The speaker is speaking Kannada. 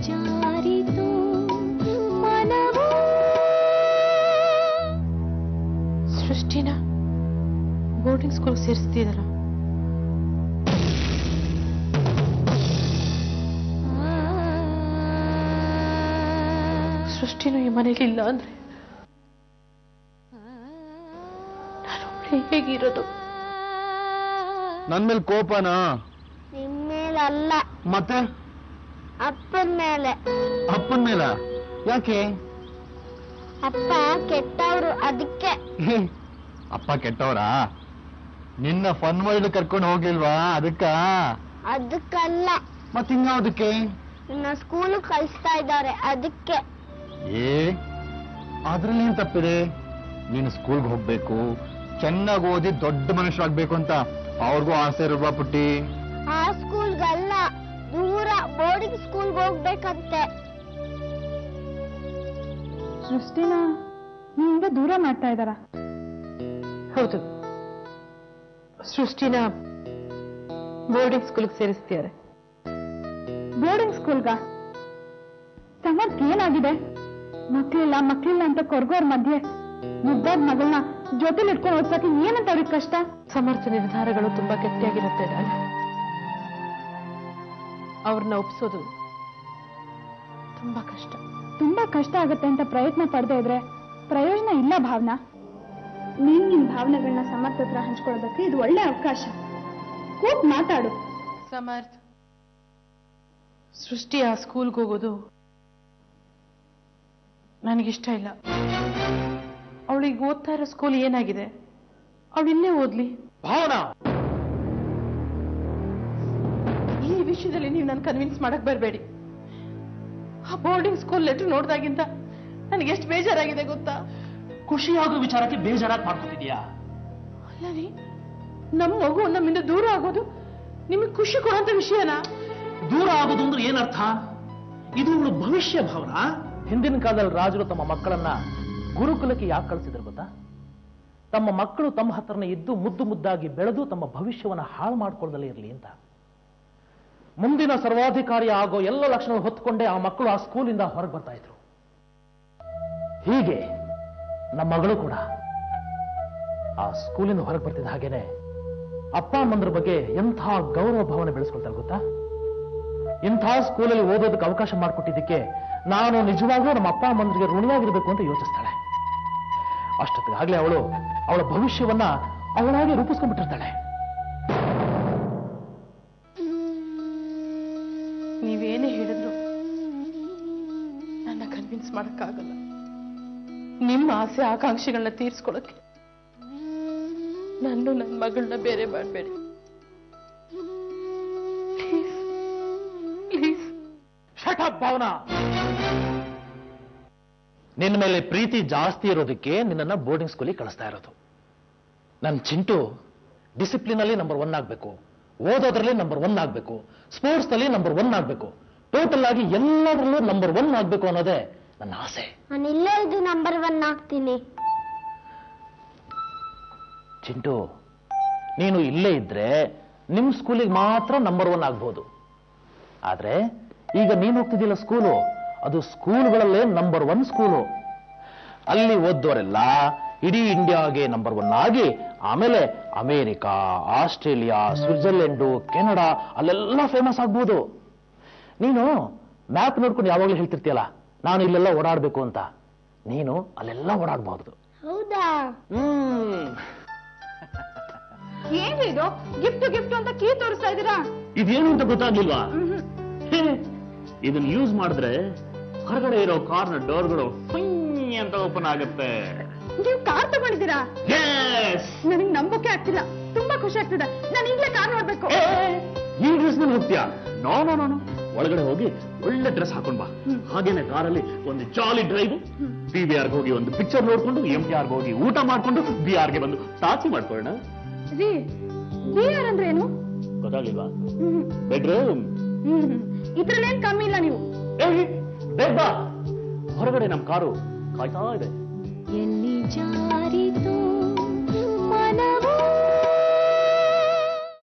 ಜಾರಿತು ಮನವು ಸೃಷ್ಟಿನ ಬೋರ್ಡಿಂಗ್ ಸ್ಕೂಲ್ ಸೇರಿಸ್ತಿದಾರ ಸೃಷ್ಟಿನೂ ಈ ಮನೇಲಿ ಇಲ್ಲ ಅಂದ್ರೆ ನಾನೊಬ್ಳೆ ಹೇಗಿರೋದು ನನ್ ಮೇಲೆ ಕೋಪನಾ ನಿಮ್ಮೇಲಲ್ಲ ಮತ್ತೆ ಅಪ್ಪನ ಮೇಲೆ ಅಪ್ಪನ ಮೇಲ ಯಾಕೆ ಅಪ್ಪ ಕೆಟ್ಟವ್ರು ಅದಕ್ಕೆ ಹೇ, ಅಪ್ಪ ಕೆಟ್ಟವರಾ ನಿನ್ನ ಫನ್ ವರ್ಲ್ಡ್ ಕರ್ಕೊಂಡು ಹೋಗ್ಲಿಲ್ವಾ ಅದಕ್ಕ ಅದಕ್ಕಲ್ಲ ಮತ್ ಇನ್ಯಾವುದಕ್ಕೆ ನನ್ನ ಸ್ಕೂಲ್ ಕಳಿಸ್ತಾ ಇದ್ದಾರೆ ಅದಕ್ಕೆ ಏ ಅದ್ರಲ್ಲಿ ಏನ್ ತಪ್ಪಿದೆ ನೀನು ಸ್ಕೂಲ್ಗೆ ಹೋಗ್ಬೇಕು ಚೆನ್ನಾಗಿ ಓದಿ ದೊಡ್ಡ ಮನುಷ್ಯರಾಗ್ಬೇಕು ಅಂತ ಅವ್ರಿಗೂ ಆಸೆ ಇರಲ್ವಾ ಪುಟ್ಟಿ ಆ ಸ್ಕೂಲ್ಗಲ್ಲ ದೂರ ಬೋರ್ಡಿಂಗ್ ಸ್ಕೂಲ್ಗೆ ಹೋಗ್ಬೇಕಂತೆ ಸೃಷ್ಟಿನ ನಿಮ್ಗೆ ದೂರ ಮಾಡ್ತಾ ಇದ್ದಾರ ಹೌದು ಸೃಷ್ಟಿನ ಬೋರ್ಡಿಂಗ್ ಸ್ಕೂಲ್ಗೆ ಸೇರಿಸ್ತಿದ್ದಾರೆ ಬೋರ್ಡಿಂಗ್ ಸ್ಕೂಲ್ಗ ಸಮರ್ಥ್ ಏನಾಗಿದೆ ಮಕ್ಳಿಲ್ಲ ಮಕ್ಳಿಲ್ಲ ಅಂತ ಕೊರ್ಗೋರ್ ಮಧ್ಯೆ ಮುದ್ದಾದ ಮಗಳನ್ನ ಜೊತೆಲಿ ಇಟ್ಕೊಂಡು ಓದ್ಸಕ್ಕೆ ಏನಂತ ಅವ್ರಿಗೆ ಕಷ್ಟ ಸಮರ್ಥ ನಿರ್ಧಾರಗಳು ತುಂಬಾ ಗಟ್ಟಿಯಾಗಿರುತ್ತೆ ನಾನು ಅವ್ರನ್ನ ಒಪ್ಸೋದು ತುಂಬಾ ಕಷ್ಟ ತುಂಬಾ ಕಷ್ಟ ಆಗುತ್ತೆ ಅಂತ ಪ್ರಯತ್ನ ಪಡದೇ ಇದ್ರೆ ಪ್ರಯೋಜನ ಇಲ್ಲ ಭಾವನಾ ನೀನ್ ನಿನ್ ಭಾವನೆಗಳನ್ನ ಸಮರ್ಥ ಹತ್ರ ಹಂಚ್ಕೊಳ್ಳೋದಕ್ಕೆ ಇದು ಒಳ್ಳೆ ಅವಕಾಶ ಕೂತ್ ಮಾತಾಡು ಸಮರ್ಥ್ ಸೃಷ್ಟಿ ಆ ಸ್ಕೂಲ್ಗೆ ಹೋಗೋದು ನನಗಿಷ್ಟ ಇಲ್ಲ ಅವಳಿಗೆ ಓದ್ತಾ ಇರೋ ಸ್ಕೂಲ್ ಏನಾಗಿದೆ ಅವಳು ಇಲ್ಲೇ ಓದ್ಲಿ ಭಾವನಾ ಈ ವಿಷಯದಲ್ಲಿ ನೀವು ನಾನು ಕನ್ವಿನ್ಸ್ ಮಾಡಕ್ ಬರಬೇಡಿ ಆ ಬೋರ್ಡಿಂಗ್ ಸ್ಕೂಲ್ ಲೆಟರ್ ನೋಡ್ದಾಗಿಂದ ನನಗೆ ಎಷ್ಟು ಬೇಜಾರಾಗಿದೆ ಗೊತ್ತಾ ಖುಷಿಯಾಗೋ ವಿಚಾರಕ್ಕೆ ಬೇಜಾರಾಗಿ ಮಾಡ್ಕೊತಿದ್ಯಾ ಅಲ್ಲ ರೀ ನಮ್ಮ ಮಗು ನಮ್ಮಿಂದ ದೂರ ಆಗೋದು ನಿಮಗೆ ಖುಷಿ ಕೊಡುವಂತ ವಿಷಯನಾ ದೂರ ಆಗೋದು ಅಂದ್ರೆ ಏನರ್ಥ ಇದು ಅವಳು ಭವಿಷ್ಯ ಭಾವನಾ ಹಿಂದಿನ ಕಾಲದಲ್ಲಿ ರಾಜರು ತಮ್ಮ ಮಕ್ಕಳನ್ನ ಗುರುಕುಲಕ್ಕೆ ಯಾಕೆ ಕಳಿಸಿದ್ರು ಗೊತ್ತಾ ತಮ್ಮ ಮಕ್ಕಳು ತಮ್ಮ ಹತ್ರನೇ ಇದ್ದು ಮುದ್ದು ಮುದ್ದಾಗಿ ಬೆಳೆದು ತಮ್ಮ ಭವಿಷ್ಯವನ್ನ ಹಾಳು ಮಾಡ್ಕೊಳ್ಳದಲ್ಲೇ ಇರಲಿ ಅಂತ ಮುಂದಿನ ಸರ್ವಾಧಿಕಾರಿ ಆಗೋ ಎಲ್ಲ ಲಕ್ಷಣ ಹೊತ್ತುಕೊಂಡೇ ಆ ಮಕ್ಕಳು ಆ ಸ್ಕೂಲಿಂದ ಹೊರಗೆ ಬರ್ತಾ ಇದ್ರು ಹೀಗೆ ನಮ್ಮ ಮಗಳು ಕೂಡ ಆ ಸ್ಕೂಲಿಂದ ಹೊರಗೆ ಬರ್ತಿದ್ದ ಹಾಗೇನೆ ಅಪ್ಪ ಅಮ್ಮಂದ್ರ ಬಗ್ಗೆ ಎಂಥ ಗೌರವ ಭಾವನೆ ಬೆಳೆಸ್ಕೊಳ್ತಾರೆ ಗೊತ್ತಾ ಇಂಥ ಸ್ಕೂಲಲ್ಲಿ ಓದೋದಕ್ಕೆ ಅವಕಾಶ ಮಾಡಿಕೊಟ್ಟಿದ್ದಕ್ಕೆ ನಾನು ನಿಜವಾಗ್ಲೂ ನಮ್ಮ ಅಪ್ಪ ಅಮ್ಮಂದ್ರಿಗೆ ಋಣಿಯಾಗಿರ್ಬೇಕು ಅಂತ ಯೋಚಿಸ್ತಾಳೆ ಅಷ್ಟೊತ್ತಿಗೆ ಆಗ್ಲೇ ಅವಳು ಅವಳ ಭವಿಷ್ಯವನ್ನ ಅವಳಾಗಿ ರೂಪಿಸ್ಕೊಂಡ್ಬಿಟ್ಟಿರ್ತಾಳೆ ನೀವೇನೇ ಹೇಳಿದ್ರು ನನ್ನ ಕನ್ವಿನ್ಸ್ ಮಾಡಕ್ಕಾಗಲ್ಲ ನಿಮ್ಮ ಆಸೆ ಆಕಾಂಕ್ಷೆಗಳನ್ನ ತೀರ್ಸ್ಕೊಳಕ್ಕೆ ನಾನು ನನ್ನ ಮಗಳನ್ನ ಬೇರೆ ಮಾಡಬೇಡಿ ಪ್ಲೀಸ್ ಶಟಪ್ ಭಾವನಾ ನಿನ್ನ ಮೇಲೆ ಪ್ರೀತಿ ಜಾಸ್ತಿ ಇರೋದಕ್ಕೆ ನಿನ್ನನ್ನ ಬೋರ್ಡಿಂಗ್ ಸ್ಕೂಲಿಗೆ ಕಳಿಸ್ತಾ ಇರೋದು ನನ್ನ ಚಿಂಟು ಡಿಸಿಪ್ಲಿನ್ ಅಲ್ಲಿ ನಂಬರ್ ಒನ್ ಆಗ್ಬೇಕು ಓದೋದ್ರಲ್ಲಿ ನಂಬರ್ ಒನ್ ಆಗ್ಬೇಕು ಸ್ಪೋರ್ಟ್ಸ್ ನಲ್ಲಿ ನಂಬರ್ ಒನ್ ಆಗ್ಬೇಕು ಟೋಟಲ್ ಆಗಿ ಎಲ್ಲದರಲ್ಲೂ ನಂಬರ್ ಒನ್ ಆಗ್ಬೇಕು ಅನ್ನೋದೇ ನನ್ನ ಆಸೆ ನಾನು ಇಲ್ಲೇ ಇದು ನಂಬರ್ ಒನ್ ಆಗ್ತೀನಿ ಚಿಂಟು ನೀನು ಇಲ್ಲೇ ಇದ್ರೆ ನಿಮ್ ಸ್ಕೂಲಿಗೆ ಮಾತ್ರ ನಂಬರ್ ಒನ್ ಆಗ್ಬೋದು ಆದ್ರೆ ಈಗ ನೀನು ಹೋಗ್ತಿದ್ದಿಲ್ಲ ಸ್ಕೂಲು ಅದು ಸ್ಕೂಲ್ಗಳಲ್ಲೇ ನಂಬರ್ ಒನ್ ಸ್ಕೂಲು ಅಲ್ಲಿ ಓದ್ದೋರೆಲ್ಲ ಇಡೀ ಇಂಡಿಯಾಗೆ ನಂಬರ್ ಒನ್ ಆಗಿ ಆಮೇಲೆ ಅಮೇರಿಕಾ ಆಸ್ಟ್ರೇಲಿಯಾ ಸ್ವಿಟ್ಜರ್ಲೆಂಡು ಕೆನಡಾ ಅಲ್ಲೆಲ್ಲ ಫೇಮಸ್ ಆಗ್ಬೋದು ನೀನು ಮ್ಯಾಪ್ ನೋಡ್ಕೊಂಡು ಯಾವಾಗಲೂ ಹೇಳ್ತಿರ್ತೀಯಲ್ಲ ನಾನು ಇಲ್ಲೆಲ್ಲ ಓಡಾಡ್ಬೇಕು ಅಂತ ನೀನು ಅಲ್ಲೆಲ್ಲ ಓಡಾಡಬಹುದು ಹೌದಾ ಹ್ಮ್ ಏನ್ರಿ ಇದು ಗಿಫ್ಟ್ ಗಿಫ್ಟ್ ಅಂತ ಕೀ ತೋರಿಸ್ತಾ ಇದ್ದೀರಾ ಇದೇನು ಅಂತ ಗೊತ್ತಾಗ್ಲಿಲ್ವಾ ಹೇ, ಇದನ್ನ ಯೂಸ್ ಮಾಡಿದ್ರೆ ಹೊರಗಡೆ ಇರೋ ಕಾರ್ನ ಡೋರ್ಗಳು ಅಂತ ಓಪನ್ ಆಗುತ್ತೆ ನೀವು ಕಾರ್ ತಗೊಂಡಿದ್ದೀರಾ Yes! ನನಗೆ ನಂಬೋಕೆ ಆಗ್ತಿಲ್ಲ ತುಂಬಾ ಖುಷಿ ಆಗ್ತಿದೆ ನಾನು ಈಗಲೇ ಕಾರ್ ನೋಡ್ಬೇಕು ಏ, ಈ ಡ್ರೆಸ್ ನಲ್ಲಿ ಹೋಗ್ತೀಯಾ ನೋ ನೋ ನೋ ನೋ. ಒಳಗಡೆ ಹೋಗಿ ಒಳ್ಳೆ ಡ್ರೆಸ್ ಹಾಕೊಂಡ್ ಬಾ ಹಾಗೇನೆ ಕಾರಲ್ಲಿ ಒಂದು ಜಾಲಿ ಡ್ರೈವ್ ಪಿ ವಿ ಆರ್ಗೆ ಹೋಗಿ ಒಂದು ಪಿಕ್ಚರ್ ನೋಡ್ಕೊಂಡು ಎಂ ಟಿ ಆರ್ಗೆ ಹೋಗಿ ಊಟ ಮಾಡ್ಕೊಂಡು ಬಿ ಆರ್ಗೆ ಬಂದು ಟಾಕಿ ಮಾಡ್ಕೊಳ್ಳೋಣ ರೀ ಬಿ ಆರ್ ಅಂದ್ರೆ ಏನು ಗೊತ್ತಾಗ್ಲಿಲ್ವಾ ಹ್ಮ್ ಬೆಡ್ರೂಮ್ ಹ್ಮ್ ಇದ್ರಲ್ಲೇನ್ ಕಮ್ಮಿ ಇಲ್ಲ ನೀವು ಬೇಗ ಬಾ. ಹೊರಗಡೆ ನಮ್ ಕಾರು ಕಾಯ್ತಾ ಇದೆ ಎಲ್ಲಿ ಜಾರಿತು ಮನವು